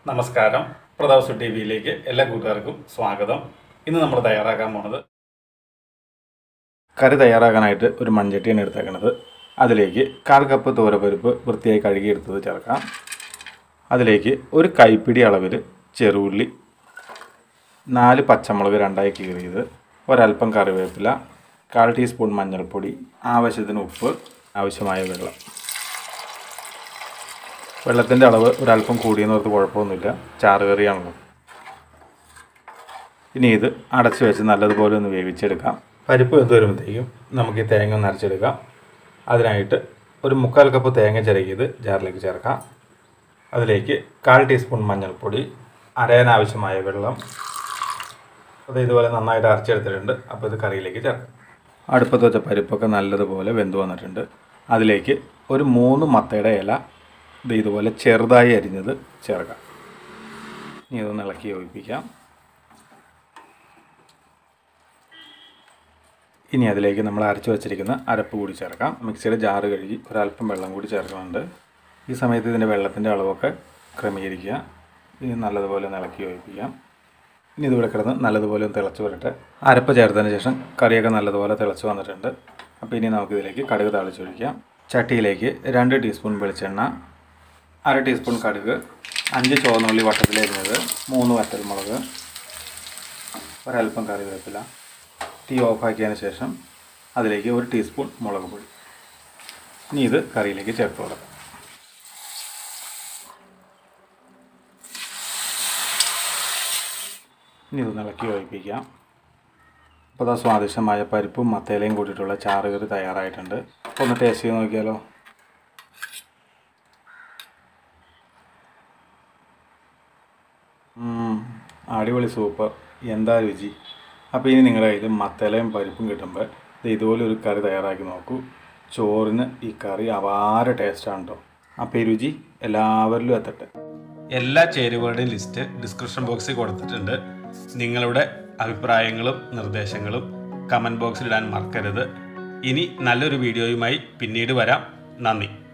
നമസ്കാരം പ്രതാപ് ടി വിയിലേക്ക് എല്ലാ കൂട്ടുകാർക്കും സ്വാഗതം ഇന്ന് നമ്മൾ തയ്യാറാക്കാൻ പോണത് കറി തയ്യാറാക്കാനായിട്ട് ഒരു മൺചട്ടിയാണ് എടുത്തേക്കണത് അതിലേക്ക് കാൽ കപ്പ് തോരപ്പരിപ്പ് വൃത്തിയായി കഴുകിയെടുത്തത് ചേർക്കാം അതിലേക്ക് ഒരു കൈപ്പിടി അളവിൽ ചെറുള്ളി നാല് പച്ചമുളക് രണ്ടായി കീറിയത് ഒരല്പം കറിവേപ്പില കാൽ ടീസ്പൂൺ മഞ്ഞൾപ്പൊടി ആവശ്യത്തിന് ഉപ്പ് ആവശ്യമായ വെള്ളം വെള്ളത്തിൻ്റെ അളവ് ഒരല്പം കൂടിയെന്ന് ഓർത്ത് കുഴപ്പമൊന്നുമില്ല ചാറുകറിയാണല്ലോ ഇനി ഇത് അടച്ചു വെച്ച് നല്ലതുപോലെ ഒന്ന് വേവിച്ചെടുക്കാം പരിപ്പ് വെന്ത് വരുമ്പോഴത്തേക്കും നമുക്ക് ഈ തേങ്ങ ഒന്ന് അരച്ചെടുക്കാം അതിനായിട്ട് ഒരു മുക്കാൽ കപ്പ് തേങ്ങ ചിരകിയത് ജാറിലേക്ക് ചേർക്കാം അതിലേക്ക് കാൽ ടീസ്പൂൺ മഞ്ഞൾപ്പൊടി അരയാനാവശ്യമായ വെള്ളം അത് ഇതുപോലെ നന്നായിട്ട് അരച്ചെടുത്തിട്ടുണ്ട് അപ്പോൾ ഇത് കറിയിലേക്ക് ചേർക്കാം അടുപ്പത്ത് വെച്ച പരിപ്പൊക്കെ നല്ലതുപോലെ വെന്ത് വന്നിട്ടുണ്ട് അതിലേക്ക് ഒരു മൂന്ന് മത്തയുടെ ഇല ഇത് ഇതുപോലെ ചെറുതായി അരിഞ്ഞത് ചേർക്കാം ഇനി ഇതൊന്ന് ഇളക്കി യോജിപ്പിക്കാം ഇനി അതിലേക്ക് നമ്മൾ അരച്ചു വെച്ചിരിക്കുന്ന അരപ്പ് കൂടി ചേർക്കാം മിക്സിയുടെ ജാറ് കഴുകി ഒരല്പം വെള്ളം കൂടി ചേർക്കുന്നുണ്ട് ഈ സമയത്ത് ഇതിൻ്റെ വെള്ളത്തിൻ്റെ അളവൊക്കെ ക്രമീകരിക്കുക ഇനി നല്ലതുപോലെ ഒന്ന് ഇളക്കി യോജിപ്പിക്കാം ഇനി ഇതിവിടെ കിടന്ന് നല്ലതുപോലെ ഒന്ന് തിളച്ച് വരട്ടെ അരപ്പ് ചേർത്തതിന് ശേഷം കറിയൊക്കെ നല്ലതുപോലെ തിളച്ച് വന്നിട്ടുണ്ട് അപ്പോൾ ഇനി നമുക്കിതിലേക്ക് കടുക് താളിച്ചൊഴിക്കാം ചട്ടിയിലേക്ക് രണ്ട് ടീസ്പൂൺ വെളിച്ചെണ്ണ അര ടീസ്പൂൺ കടുക് അഞ്ച് ചുവന്നുള്ളി വട്ടത്തിലരിഞ്ഞത് മൂന്ന് വറ്റൽമുളക് ഒരല്പം കറിവേപ്പില തീ ഓഫാക്കിയതിന് ശേഷം അതിലേക്ക് ഒരു ടീസ്പൂൺ മുളക് പൊടി ഇനി ഇത് കറിയിലേക്ക് ചേർത്ത് കൊടുക്കാം ഇനി ഇത് ഇളക്കി ഒഴിപ്പിക്കാം അപ്പോൾ അതാ സ്വാദിഷ്ടമായ പരിപ്പും മത്തേലയും കൂട്ടിയിട്ടുള്ള ചാറുകറി തയ്യാറായിട്ടുണ്ട് അപ്പോൾ ഒന്ന് ടേസ്റ്റ് ചെയ്ത് നോക്കിയാലോ ഉം, അടിപൊളി സൂപ്പർ എന്താ രുചി അപ്പോൾ ഇനി നിങ്ങളുടെ കയ്യിൽ മത്തലയും പരിപ്പും കിട്ടുമ്പോൾ ഇത് ഇതുപോലെ ഒരു കറി തയ്യാറാക്കി നോക്കൂ ചോറിന് ഈ കറി അപാര ടേസ്റ്റാണ് കേട്ടോ അപ്പോൾ ഈ രുചി എല്ലാവരിലും എത്തട്ടെ എല്ലാ ചേരുവകളുടെയും ലിസ്റ്റ് ഡിസ്ക്രിപ്ഷൻ ബോക്സിൽ കൊടുത്തിട്ടുണ്ട് നിങ്ങളുടെ അഭിപ്രായങ്ങളും നിർദ്ദേശങ്ങളും കമൻറ്റ് ബോക്സിൽ ഇടാൻ മറക്കരുത് ഇനി നല്ലൊരു വീഡിയോയുമായി പിന്നീട് വരാം നന്ദി